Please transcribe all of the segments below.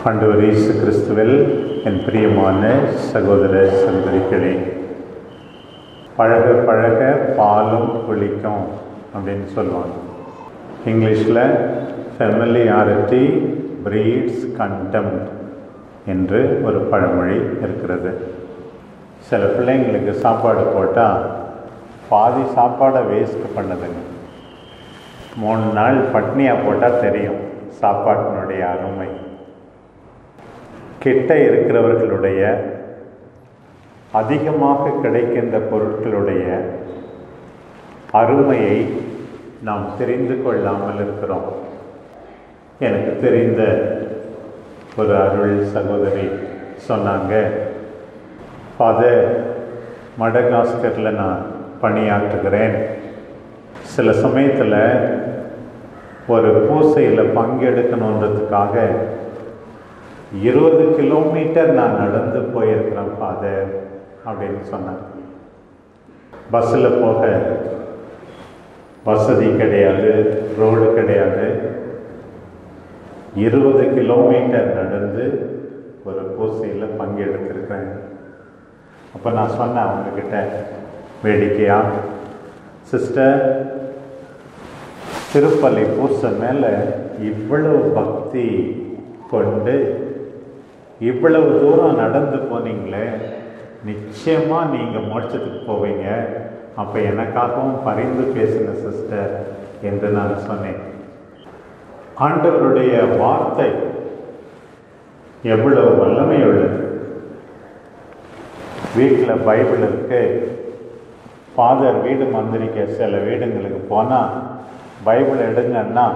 ஆண்டவர் இயேசு கிறிஸ்துவில் என் பிரியமான சகோதர சகோதரிகளே பழக பழக பாலும் புளிக்கும் அப்படின்னு சொல்லுவாங்க இங்கிலீஷில் ஃபெமிலியாரிட்டி பிரீட்ஸ் கண்டெம்ட் என்று ஒரு பழமொழி இருக்கிறது சில பிள்ளைங்களுக்கு சாப்பாடு போட்டால் பாதி சாப்பாடை வேஸ்ட் பண்ணுதுங்க மூணு நாள் பட்னியாக போட்டால் தெரியும் சாப்பாட்டினுடைய அருமை கிட்ட இருக்கிறவர்களுடைய அதிகமாக கிடைக்கின்ற பொருட்களுடைய அருமையை நாம் தெரிந்து கொள்ளாமல் இருக்கிறோம் எனக்கு தெரிந்த ஒரு அருள் சகோதரி சொன்னாங்க ஃபாதர் மடகாஸ்கரில் நான் பணியாற்றுகிறேன் சில சமயத்தில் ஒரு பூசையில் பங்கெடுக்கணுன்றதுக்காக இருபது கிலோமீட்டர் நான் நடந்து போயிருக்கிறேன் ஃபாதர் அப்படின்னு சொன்னார் பஸ்ஸில் போக வசதி கிடையாது ரோடு கிடையாது இருபது கிலோமீட்டர் நடந்து ஒரு பூசையில் பங்கெடுத்திருக்கிறேன் அப்போ நான் சொன்னேன் அவங்கக்கிட்ட வேடிக்கையா சிஸ்டர் திருப்பள்ளி பூசை மேலே இவ்வளவு பக்தி கொண்டு இவ்வளவு தூரம் நடந்து போனீங்களே நிச்சயமாக நீங்கள் மோட்சத்துக்கு போவீங்க அப்போ எனக்காகவும் பரிந்து பேசின சிஸ்டர் என்று நான் சொன்னேன் ஆண்டவருடைய வார்த்தை எவ்வளவு வல்லமை உள்ளது வீட்டில் பைபிள் இருக்கு ஃபாதர் வீடு மந்திரிக்க சில வீடுங்களுக்கு போனால் பைபிள் எடுங்கன்னா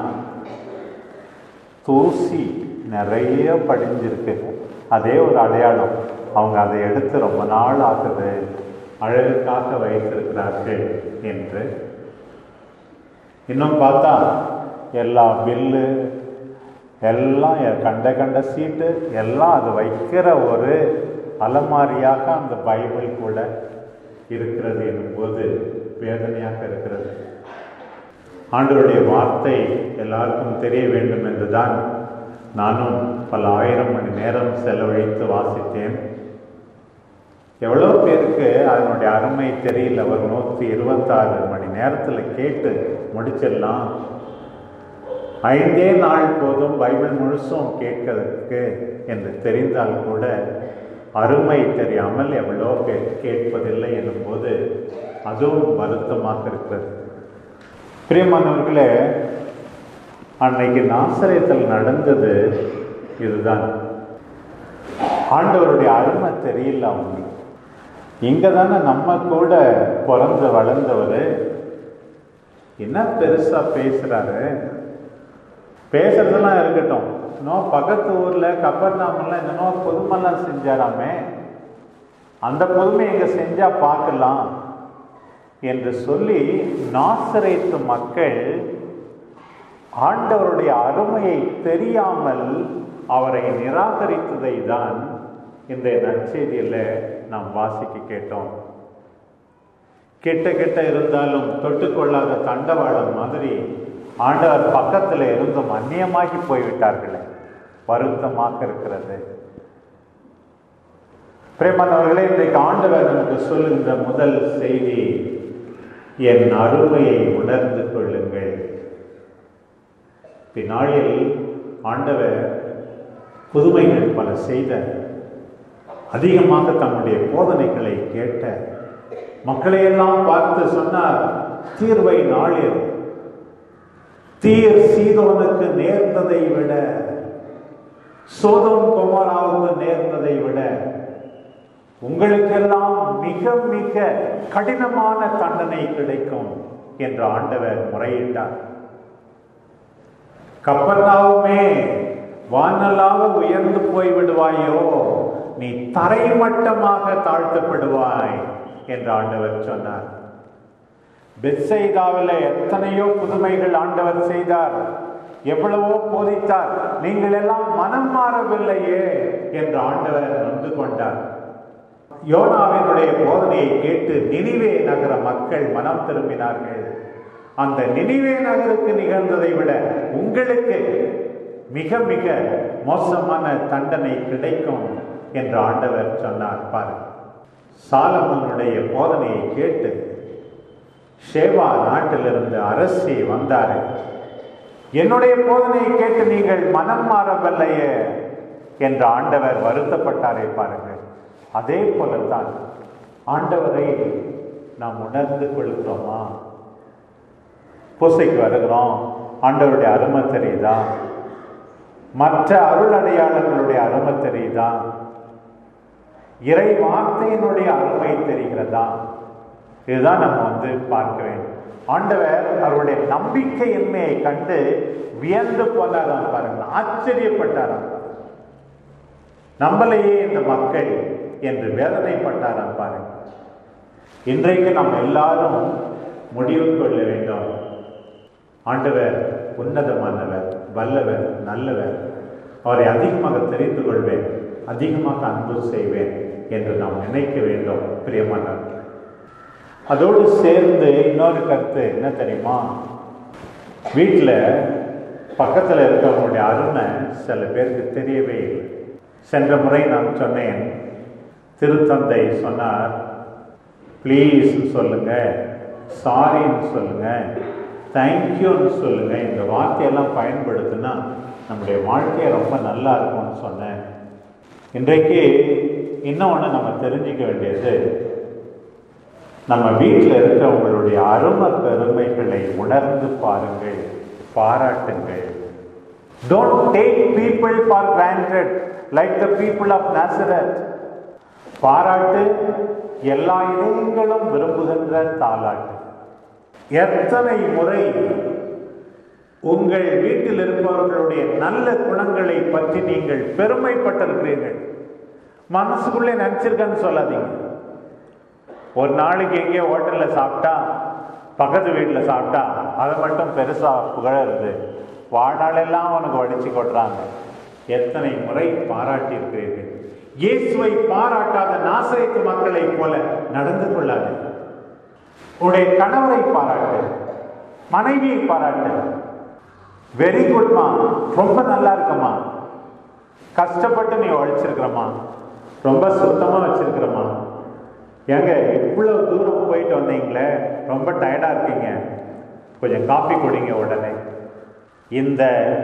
தூசி நிறைய படிஞ்சிருக்கு அதே ஒரு அடையாளம் அவங்க அதை எடுத்து ரொம்ப நாள் ஆகுது அழகுக்காக வைத்திருக்கிறார்கள் என்று இன்னும் பார்த்தா எல்லா பில்லு எல்லாம் கண்ட கண்ட சீட்டு எல்லாம் அது வைக்கிற ஒரு அலமாரியாக அந்த பைபிள் கூட இருக்கிறது என்னும்போது வேதனையாக இருக்கிறது ஆண்டவருடைய வார்த்தை எல்லாருக்கும் தெரிய வேண்டும் என்றுதான் நானும் பல ஆயிரம் மணி நேரம் செலவழித்து வாசித்தேன் எவ்வளோ பேருக்கு அதனுடைய அருமை தெரியல ஒரு நூற்றி இருபத்தாறு மணி நேரத்தில் கேட்டு முடிச்சிடலாம் ஐந்தே நாள் போதும் பைபிள் முழுசும் கேட்கறதுக்கு என்று தெரிந்தால் கூட அருமை தெரியாமல் எவ்வளோ பேர் கேட்பதில்லை என்னும்போது அதுவும் வருத்தமாக இருக்கிறது பிரியமானவர்களே அன்னைக்கு நாசரியத்தில் நடந்தது இதுதான் ஆண்டவருடைய அருமை தெரியல அவங்களுக்கு இங்கே தானே நம்ம கூட பிறந்து வளர்ந்தவர் என்ன பெருசா பேசுறாரு பேசுறதெல்லாம் இருக்கட்டும் இன்னும் பக்கத்து ஊர்ல கப்பர்நாமெல்லாம் என்னமோ பொதுமெல்லாம் செஞ்சாராமே அந்த பொதுமை இங்க செஞ்சா பார்க்கலாம் என்று சொல்லி நாசரைத்து மக்கள் ஆண்டவருடைய அருமையை தெரியாமல் அவரை நிராகரித்ததை தான் இந்த நற்செய்தியில் நாம் வாசிக்க கேட்டோம் கெட்ட கெட்ட இருந்தாலும் தொட்டுக்கொள்ளாத தண்டவாளம் மாதிரி ஆண்டவர் பக்கத்தில் இருந்தும் அந்நியமாகி போய்விட்டார்களே வருத்தமாக இருக்கிறது பிரேமனவர்களே இன்றைக்கு ஆண்டவர் நமக்கு சொல்லுகின்ற முதல் செய்தி என் அருமையை உணர்ந்து கொள்ளுங்கள் பின்னாளில் ஆண்டவர் புதுமைகள் பல செய்த அதிகமாக தம்முடைய போதனைகளை கேட்ட மக்களையெல்லாம் பார்த்து சொன்னார் தீர்வை நாளில் தீர் சீதோனுக்கு நேர்ந்ததை விட சோதம் குமாராவுக்கு நேர்ந்ததை விட உங்களுக்கெல்லாம் மிக மிக கடினமான தண்டனை கிடைக்கும் என்று ஆண்டவர் முறையிட்டார் கப்பன்னாவுமே வானலாக உயர்ந்து போய் விடுவாயோ நீ தரைமட்டமாக தாழ்த்தப்படுவாய் என்று ஆண்டவர் சொன்னார் பெத்சைதாவில் எத்தனையோ புதுமைகள் ஆண்டவர் செய்தார் எவ்வளவோ போதித்தார் நீங்கள் எல்லாம் மனம் மாறவில்லையே என்று ஆண்டவர் நொந்து கொண்டார் யோனாவினுடைய போதனையை கேட்டு நினிவே நகர மக்கள் மனம் திரும்பினார்கள் அந்த நினிவே நகருக்கு நிகழ்ந்ததை விட உங்களுக்கு மிக மிக மோசமான தண்டனை கிடைக்கும் என்று ஆண்டவர் சொன்னார் பாரு சாலமோனுடைய போதனையை கேட்டு ஷேவா நாட்டிலிருந்து அரசி வந்தாரு என்னுடைய போதனையை கேட்டு நீங்கள் மனம் மாறவில்லையே என்று ஆண்டவர் வருத்தப்பட்டாரே பாருங்கள் அதே போலத்தான் ஆண்டவரை நாம் உணர்ந்து கொள்கிறோமா பூசைக்கு வருகிறோம் ஆண்டவருடைய அருமை தெரியுதா மற்ற அருள் அடையாளங்களுடைய அருமை தெரியுதா இறை வார்த்தையினுடைய அருமை தெரிகிறதா இதுதான் நம்ம வந்து பார்க்க வேண்டும் ஆண்டவர் அவருடைய நம்பிக்கையின்மையை கண்டு வியந்து போனாராம் பாருங்கள் ஆச்சரியப்பட்டாராம் நம்பலையே இந்த மக்கள் என்று வேதனைப்பட்டாராம் பாருங்கள் இன்றைக்கு நாம் எல்லாரும் முடிவு கொள்ள வேண்டும் ஆண்டவர் உன்னதமானவர் வல்லவர் நல்லவர் அவரை அதிகமாக தெரிந்து கொள்வேன் அதிகமாக அன்பு செய்வேன் என்று நாம் நினைக்க வேண்டும் பிரியமானவர் அதோடு சேர்ந்து இன்னொரு கருத்து என்ன தெரியுமா வீட்டில் பக்கத்தில் இருக்கிறவங்களுடைய அருமை சில பேருக்கு தெரியவே இல்லை சென்ற முறை நான் சொன்னேன் திருத்தந்தை சொன்னார் ப்ளீஸ் சொல்லுங்க சாரின்னு சொல்லுங்க தேங்க்யூன்னு சொல்லுங்க இந்த வார்த்தையெல்லாம் பயன்படுத்தினா நம்முடைய வாழ்க்கையை ரொம்ப நல்லா இருக்கும்னு சொன்னேன் இன்றைக்கு இன்னொன்று நம்ம தெரிஞ்சிக்க வேண்டியது நம்ம வீட்டில் இருக்கிறவங்களுடைய அருமை பெருமைகளை உணர்ந்து பாருங்கள் பாராட்டுங்கள் don't take people for granted like the people of Nazareth பாராட்டு எல்லா இதயங்களும் விரும்புகின்ற தாலாட்டு எத்தனை முறை உங்கள் வீட்டில் இருப்பவர்களுடைய நல்ல குணங்களை பற்றி நீங்கள் பெருமைப்பட்டிருக்கிறீர்கள் மனசுக்குள்ளே நினைச்சிருக்கேன்னு சொல்லாதீங்க ஒரு நாளைக்கு எங்கேயோ ஹோட்டலில் சாப்பிட்டா பக்கத்து வீட்டில் சாப்பிட்டா அதை மட்டும் பெருசாக புகழறது வாழ்நாளெல்லாம் உனக்கு வடிச்சு கொட்டுறாங்க எத்தனை முறை பாராட்டி இருக்கிறீர்கள் இயேசுவை பாராட்டாத நாசரேத்து மக்களை போல நடந்து கொள்ளாது உன்னுடைய கணவரை பாராட்டு மனைவியை பாராட்டு வெரி குட்மா ரொம்ப நல்லா இருக்குமா கஷ்டப்பட்டு நீ உழைச்சிருக்கிறமா ரொம்ப சுத்தமா வச்சிருக்கிறமா ஏங்க இவ்வளவு தூரம் போயிட்டு வந்தீங்களே ரொம்ப டயர்டா இருக்கீங்க கொஞ்சம் காப்பி குடிங்க உடனே இந்த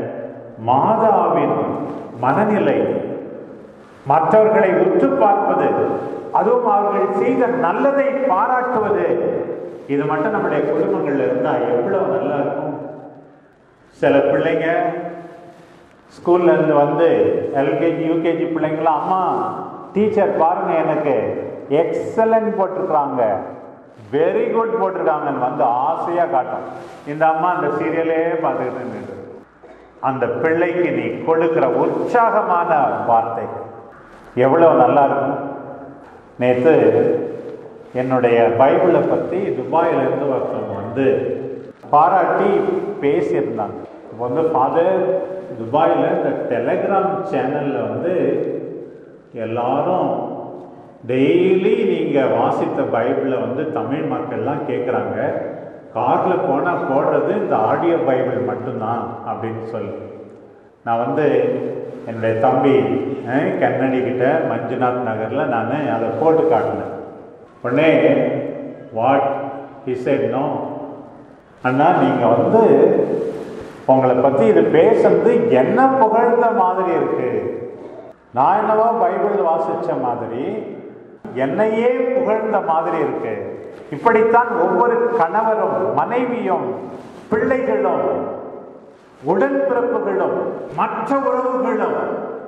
மாதாவின் மனநிலை மற்றவர்களை உற்று பார்ப்பது அதுவும் அவர்கள் செய்த நல்லதை பாராட்டுவது இது மட்டும் நம்முடைய குடும்பங்கள்ல இருந்தா எவ்வளவு நல்லா இருக்கும் சில பிள்ளைங்க ஸ்கூல்ல இருந்து வந்து எல்கேஜி யூகேஜி பிள்ளைங்களாம் அம்மா டீச்சர் பாருங்க எனக்கு எக்ஸலன்ட் போட்டிருக்காங்க வெரி குட் போட்டிருக்காங்கன்னு வந்து ஆசையா காட்டும் இந்த அம்மா அந்த சீரியலே பார்த்துக்கிட்டு நின்னுட்டு. அந்த பிள்ளைக்கு நீ கொடுக்கிற உற்சாகமான வார்த்தைகள் எவ்வளவு நல்லா இருக்கும் நேற்று என்னுடைய பைபிளை பற்றி துபாயிலிருந்து ஒருத்தவங்க வந்து பாராட்டி பேசியிருந்தாங்க இப்போ வந்து ஃபாதர் துபாயில் இந்த டெலகிராம் சேனலில் வந்து எல்லாரும் டெய்லி நீங்கள் வாசித்த பைபிளை வந்து தமிழ் மக்கள்லாம் கேட்குறாங்க காரில் போனால் போடுறது இந்த ஆடியோ பைபிள் மட்டும்தான் அப்படின்னு சொல்லி நான் வந்து என்னுடைய தம்பி அஹ், கண்ணடி கிட்ட மஞ்சுநாத் நகரில் நான் அதை போட்டு காட்டினேன் உடனே வாட் நோ அண்ணா நீங்கள் வந்து உங்களை பற்றி இது பேசுறது என்ன புகழ்ந்த மாதிரி இருக்கு நான் என்னவோ பைபிள் வாசிச்ச மாதிரி என்னையே புகழ்ந்த மாதிரி இருக்கு இப்படித்தான் ஒவ்வொரு கணவரும் மனைவியும் பிள்ளைகளும் உடன்பிறப்புகளும் மற்ற உறவுகளும்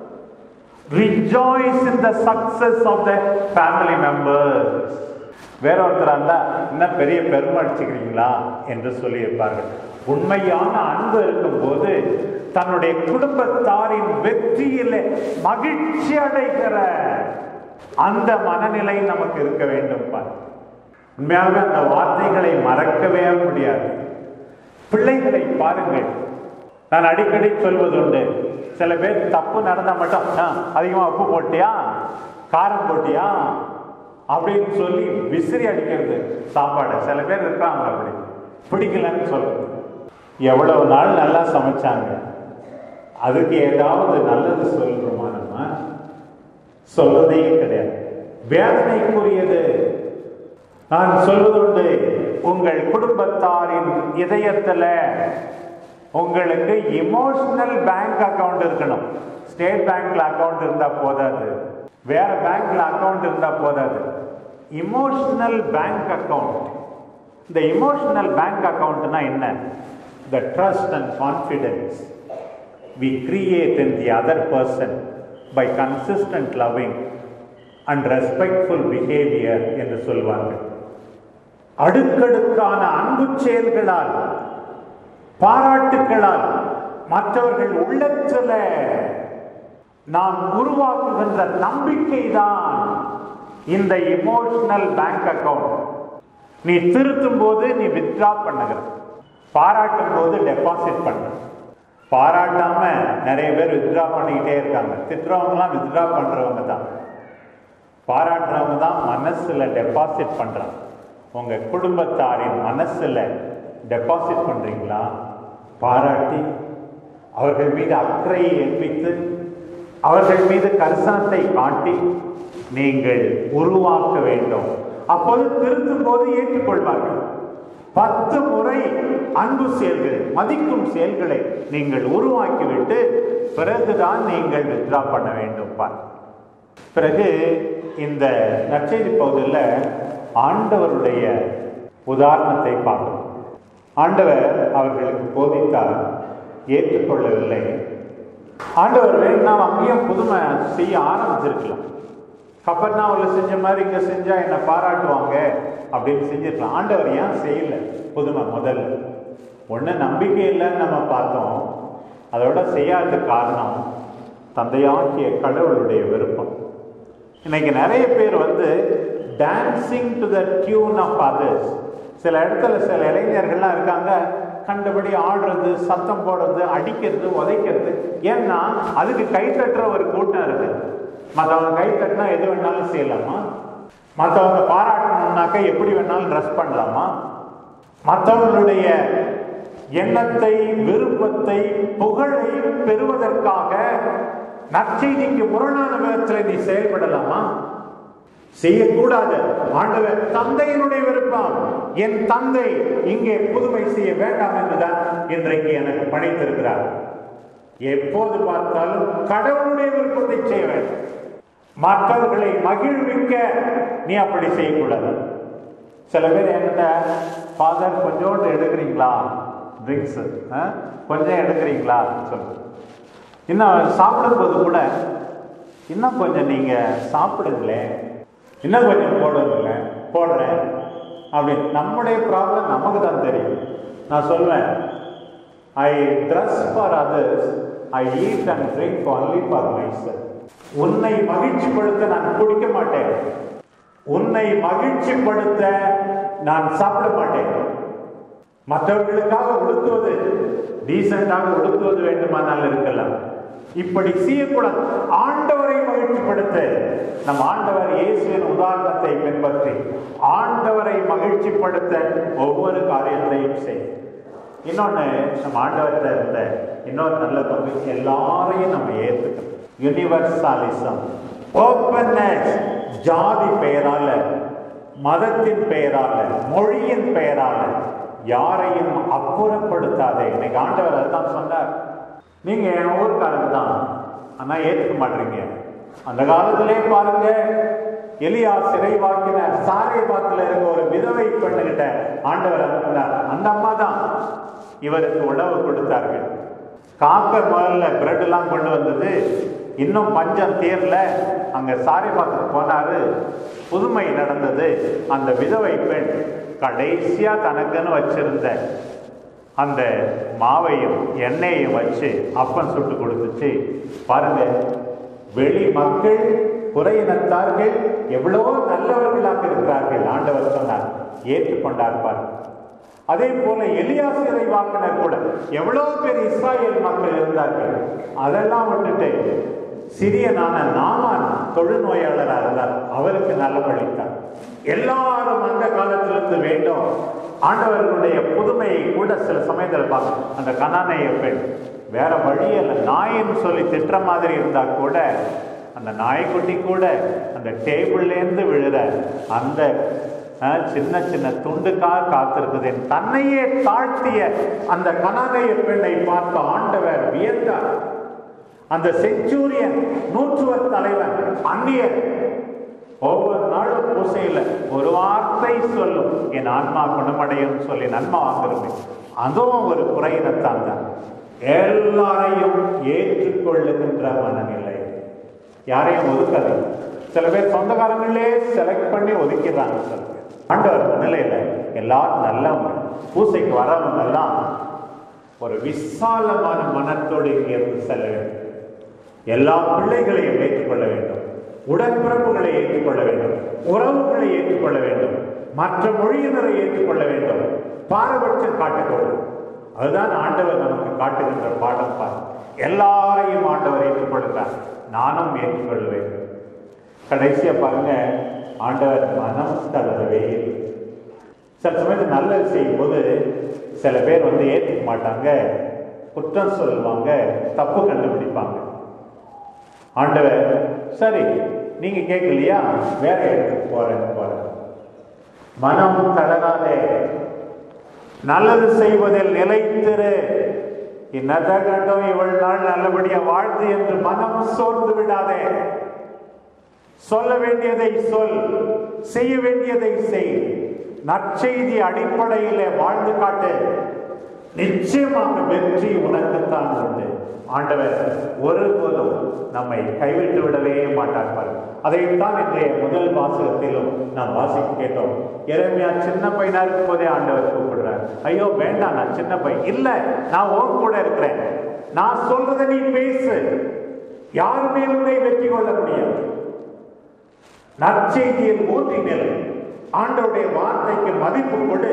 rejoice in the success of the family members வேற ஒருத்தர் இருந்தா இன்னும் பெரிய பெருமை அடிச்சுக்கிறீங்களா என்று சொல்லியிருப்பார்கள் உண்மையான அன்பு இருக்கும்போது தன்னுடைய குடும்பத்தாரின் வெற்றியில மகிழ்ச்சி அடைகிற அந்த மனநிலை நமக்கு இருக்க வேண்டும் பாரு உண்மையாக அந்த வார்த்தைகளை மறக்கவே முடியாது பிள்ளைகளை பாருங்கள் நான் அடிக்கடி சொல்வதுண்டு சில பேர் தப்பு நடந்தா மட்டும் "ஆ, அதிகமா உப்பு போட்டியா காரம் போட்டியா அப்படின்னு சொல்லி விசிறி அடிக்கிறது சாப்பாடை சில பேர் இருக்காங்க அப்படி பிடிக்கலன்னு சொல்றது எவ்வளவு நாள் நல்லா சமைச்சாங்க அதுக்கு ஏதாவது நல்லது சொல்றோமா நம்ம சொல்றதே கிடையாது வேதனைக்குரியது நான் சொல்வதுண்டு உங்கள் குடும்பத்தாரின் இதயத்துல உங்களுக்கு இமோஷனல் பேங்க் அக்கவுண்ட் இருக்கணும் ஸ்டேட் பேங்க்ல அக்கவுண்ட் இருந்தா போதாது வேற பேங்க்ல அக்கவுண்ட் இருந்தா போதாது இமோஷனல் பேங்க் அக்கவுண்ட் இந்த இமோஷனல் பேங்க் அக்கவுண்ட்னா என்ன the trust and confidence we create in the other person by consistent loving and respectful behavior என்று சொல்வார்கள் அடுக்கடுக்கான அன்பு செயல்களால் பாராட்டுகளால் மற்றவர்கள் உள்ளத்துல நாம் உருவாக்குகின்ற நம்பிக்கை தான் இந்த இமோஷனல் பேங்க் அக்கவுண்ட் நீ திருத்தும் போது நீ வித்ட்ரா பண்ணுகிற பாராட்டும் போது டெபாசிட் பண்ண பாராட்டாம நிறைய பேர் வித்ட்ரா பண்ணிக்கிட்டே இருக்காங்க திட்டுறவங்கலாம் வித்ட்ரா பண்றவங்க தான் பாராட்டுறவங்க தான் மனசுல டெபாசிட் பண்றாங்க உங்க குடும்பத்தாரின் மனசுல டெபாசிட் பண்றீங்களா பாராட்டி அவர்கள் மீது அக்கறையை எண்பித்து அவர்கள் மீது கரிசனத்தை காட்டி நீங்கள் உருவாக்க வேண்டும் அப்போது திருத்தும் போது ஏற்றுக்கொள்வார்கள் பத்து முறை அன்பு செயல்கள் மதிக்கும் செயல்களை நீங்கள் உருவாக்கிவிட்டு பிறகுதான் நீங்கள் வித்ரா பண்ண வேண்டும் பார் பிறகு இந்த நற்செய்தி பகுதியில் ஆண்டவருடைய உதாரணத்தை பார்க்கணும் ஆண்டவர் அவர்களுக்கு போதித்தார் ஏற்றுக்கொள்ளவில்லை ஆண்டவர் வேணும்னா அங்கேயும் புதுமை செய்ய ஆரம்பிச்சிருக்கலாம் கப்பர்னாவில் செஞ்ச மாதிரி இங்கே செஞ்சா என்னை பாராட்டுவாங்க அப்படின்னு செஞ்சிருக்கலாம் ஆண்டவர் ஏன் செய்யல புதுமை முதல்ல ஒன்று நம்பிக்கை இல்லைன்னு நம்ம பார்த்தோம் அதோட செய்யாத காரணம் தந்தையாகிய கடவுளுடைய விருப்பம் இன்னைக்கு நிறைய பேர் வந்து dancing to the tune of others சில இடத்துல சில இளைஞர்கள்லாம் இருக்காங்க கண்டபடி ஆடுறது சத்தம் போடுறது அடிக்கிறது உதைக்கிறது ஏன்னா அதுக்கு கை தட்டுற ஒரு கூட்டம் இருக்கு மற்றவங்க கை தட்டினா எது வேணாலும் செய்யலாமா மற்றவங்க பாராட்டணும்னாக்க எப்படி வேணாலும் ட்ரெஸ் பண்ணலாமா மற்றவங்களுடைய எண்ணத்தை விருப்பத்தை புகழை பெறுவதற்காக நற்செய்திக்கு முரணான விதத்தில் நீ செயல்படலாமா செய்யக்கூடாது ஆண்டவர் தந்தையினுடைய விருப்பம் என் தந்தை இங்கே புதுமை செய்ய வேண்டாம் என்றுதான் இன்றைக்கு எனக்கு பணித்திருக்கிறார் எப்போது பார்த்தாலும் கடவுளுடைய விருப்பத்தை செய்ய வேண்டும் மற்றவர்களை மகிழ்விக்க நீ அப்படி செய்யக்கூடாது சில பேர் என்கிட்ட ஃபாதர் கொஞ்சோண்டு எடுக்கிறீங்களா ட்ரிங்க்ஸ் கொஞ்சம் எடுக்கிறீங்களா சொல்லு இன்னும் சாப்பிடும்போது கூட இன்னும் கொஞ்சம் நீங்கள் சாப்பிடுங்களேன் இன்னும் கொஞ்சம் போடுங்களேன் போடுறேன் அப்படி நம்முடைய ப்ராப்ளம் நமக்கு தான் தெரியும் நான் சொல்வேன் I dress for others I eat and drink only for myself உன்னை மகிழ்ச்சிப்படுத்த நான் குடிக்க மாட்டேன் உன்னை மகிழ்ச்சிப்படுத்த நான் சாப்பிட மாட்டேன் மற்றவர்களுக்காக உடுத்துவது டீசெண்டாக உடுத்துவது வேண்டுமானால் இருக்கலாம் இப்படி செய்யக்கூடாது ஆண்டவரை மகிழ்ச்சிப்படுத்த நம் ஆண்டவர் இயேசுவின் உதாரணத்தை பின்பற்றி ஆண்டவரை மகிழ்ச்சிப்படுத்த ஒவ்வொரு காரியத்தையும் செய் இன்னொன்னு நம்ம ஆண்டவர்கிட்ட இருந்த இன்னொரு நல்ல பங்கு எல்லாரையும் நம்ம ஏற்றுக்கணும் யூனிவர்சாலிசம் ஓப்பன்னஸ் ஜாதி பெயரால மதத்தின் பெயரால மொழியின் பெயரால யாரையும் அப்புறப்படுத்தாதே இன்னைக்கு ஆண்டவர் அதுதான் சொன்னார் நீங்க என் ஊருக்காரங்க தான் ஆனா ஏத்துக்க மாட்டீங்க அந்த காலத்திலே பாருங்க எலியா சிறை வாக்கினார் சாரை பாத்துல இருக்க ஒரு விதவை பெண்ணுகிட்ட ஆண்டவர் அனுப்பினார் அந்த அம்மா தான் இவருக்கு உணவு கொடுத்தார்கள் காக்க முதல்ல பிரெட் எல்லாம் கொண்டு வந்தது இன்னும் பஞ்சம் தீரல அங்க சாரை பாத்துக்கு போனாரு புதுமை நடந்தது அந்த விதவை பெண் கடைசியா தனக்குன்னு வச்சிருந்த அந்த மாவையும் எண்ணெயையும் வச்சு அப்பம் சுட்டு கொடுத்துச்சு பாருங்க வெளி மக்கள் குறையினத்தார்கள் எவ்வளவோ நல்லவர்களாக இருக்கிறார்கள் ஆண்டவர் சொன்னார் ஏற்றுக்கொண்டார் பாருங்க அதே போல எலியா சிறை வாக்கினர் கூட எவ்வளவு பேர் இஸ்ராயேல் மக்கள் இருந்தார்கள் அதெல்லாம் விட்டுட்டு சிறியனான நாமான் தொழுநோயாளராக இருந்தார் அவருக்கு நலமளித்தார் எல்லாரும் அந்த காலத்திலிருந்து வேண்டும் ஆண்டவர்களுடைய புதுமையை கூட சில சமயத்தில் பார்க்கணும் அந்த கனானைய பெண் வேற வழி இல்லை நாயின்னு சொல்லி திட்டுற மாதிரி இருந்தா கூட அந்த நாய்க்குட்டி கூட அந்த டேபிள்லேருந்து விழுற அந்த அஹ், சின்ன சின்ன துண்டுக்காக காத்திருக்குது தன்னையே தாழ்த்திய அந்த கனதைய பெண்ணை பார்த்து ஆண்டவர் வியந்தார் அந்த செஞ்சூரியன் நூற்றுவர் தலைவன் அந்நியர் ஒவ்வொரு நாளும் பூசையில் ஒரு வார்த்தை சொல்லும் என் ஆன்மா குணமடையும் சொல்லி நன்மை வாங்குறமே அதுவும் ஒரு குறையினத்தான் தான் எல்லாரையும் ஏற்றுக்கொள்ளுகின்ற மனநிலை யாரையும் ஒதுக்காது சில பேர் சொந்தக்காரங்களே செலக்ட் பண்ணி ஒதுக்கிடுறாங்க சில பேர் ஆண்டவர் முன்னிலையில எல்லாரும் நல்லவங்க பூசைக்கு வரவங்க எல்லாம் ஒரு விசாலமான மனத்தோடு இங்கிருந்து செல்ல வேண்டும் எல்லா பிள்ளைகளையும் ஏற்றுக்கொள்ள வேண்டும் உடன்பிறப்புகளை ஏற்றுக்கொள்ள வேண்டும் உறவுகளை ஏற்றுக்கொள்ள வேண்டும் மற்ற மொழியினரை ஏற்றுக்கொள்ள வேண்டும் பாரபட்சம் காட்டக்கூடாது அதுதான் ஆண்டவர் நமக்கு காட்டுகின்ற பாடம் பார் எல்லாரையும் ஆண்டவர் ஏற்றுக்கொள்கிறார் நானும் ஏற்றுக்கொள்ள வேண்டும் கடைசியா பாருங்க ஆண்டவர் மனம் தளரவே இல்லை. சில சமயத்தில் நல்லது செய்யும்போது சில பேர் வந்து ஏற்றுக்க மாட்டாங்க குற்றம் சொல்லுவாங்க தப்பு கண்டுபிடிப்பாங்க ஆண்டவர் சரி நீங்க கேட்கலையா வேற இடத்துக்கு போறேன் போறேன் மனம் தளராதே நல்லது செய்வதில் நிலைத்திரு இன்னத கண்டும் இவள் நாள் நல்லபடியா வாழ்ந்து என்று மனம் சோர்ந்து விடாதே சொல்ல வேண்டியதை சொல் செய்ய வேண்டியதை செய் நற்செய்தி அடிப்படையிலே வாழ்ந்து காட்டு நிச்சயமாக வெற்றி உனக்குத்தான் உண்டு ஆண்டவர் ஒருபோதும் நம்மை கைவிட்டு விடவே மாட்டார் பாருங்க. அதைத்தான் இன்றைய முதல் வாசகத்திலும் நாம் வாசிக்க கேட்டோம் எரேமியா சின்ன பையனா இருக்கும் போதே ஆண்டவர் கூப்பிடுறார் ஐயோ வேண்டாம் நான் சின்ன பையன் இல்ல நான் உன் கூட இருக்கிறேன் நான் சொல்றதை நீ பேசு யாருமே உன்னை வெற்றி கொள்ள முடியாது நற்செய்தியில் ஊன்றி நிலை ஆண்டவருடைய வார்த்தைக்கு மதிப்பு கொடு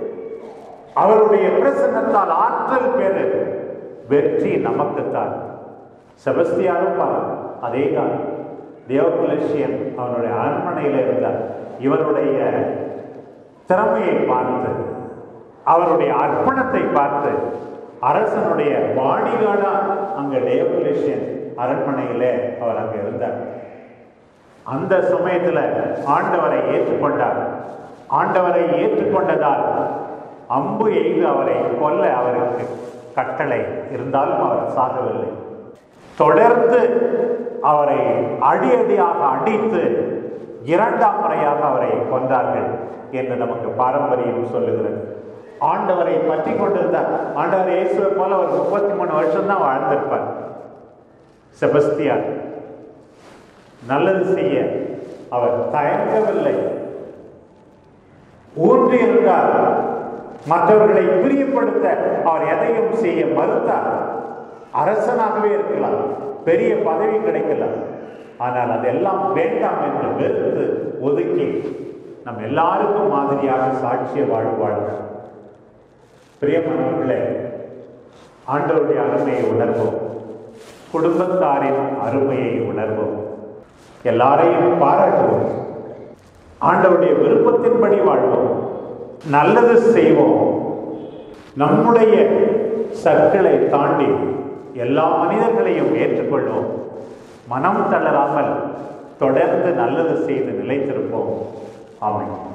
அவருடைய பிரசன்னத்தால் ஆற்றல் பெறு வெற்றி நமக்குத்தான் செபஸ்தியாரும் பாரு அதே தான் தேவகுலசியன் அவனுடைய அரண்மனையில் இருந்தார் இவருடைய திறமையை பார்த்து அவருடைய அர்ப்பணத்தை பார்த்து அரசனுடைய பாடிகார்டா அங்க டேவகுலேஷன் அரண்மனையில அவர் அங்க இருந்தார் அந்த சமயத்துல ஆண்டவரை ஏற்றுக்கொண்டார் ஆண்டவரை ஏற்றுக்கொண்டதால் அம்பு எய்து அவரை கொல்ல அவருக்கு கட்டளை இருந்தாலும் அவர் சாகவில்லை தொடர்ந்து அவரை அடி அடியாக அடித்து இரண்டாம் முறையாக அவரை கொன்றார்கள் என்று நமக்கு பாரம்பரியம் சொல்லுகிறது ஆண்டவரை பற்றி கொண்டிருந்தார் ஆண்டவர் இயேசுவை போல ஒரு முப்பத்தி மூணு வருஷம் தான் வாழ்ந்திருப்பார் செபஸ்தியார் நல்லது செய்ய அவர் தயங்கவில்லை ஊன்றி இருந்தார் மற்றவர்களை பிரியப்படுத்த அவர் எதையும் செய்ய மறுத்தார் அரசனாகவே இருக்கலாம் பெரிய பதவி கிடைக்கலாம் ஆனால் அதெல்லாம் வேண்டாம் என்று வெறுத்து ஒதுக்கி நம் எல்லாருக்கும் மாதிரியாக சாட்சிய வாழ்வு வாழ்ந்தார் பிரியமானவர்களே ஆண்டவருடைய அருமையை உணர்வோம் குடும்பத்தாரின் அருமையை உணர்வோம் எல்லாரையும் பாராட்டுவோம் ஆண்டவருடைய விருப்பத்தின்படி வாழ்வோம் நல்லது செய்வோம் நம்முடைய சர்க்கிளை தாண்டி எல்லா மனிதர்களையும் ஏற்றுக்கொள்வோம் மனம் தளராமல் தொடர்ந்து நல்லது செய்து நிலைத்திருப்போம் ஆமென்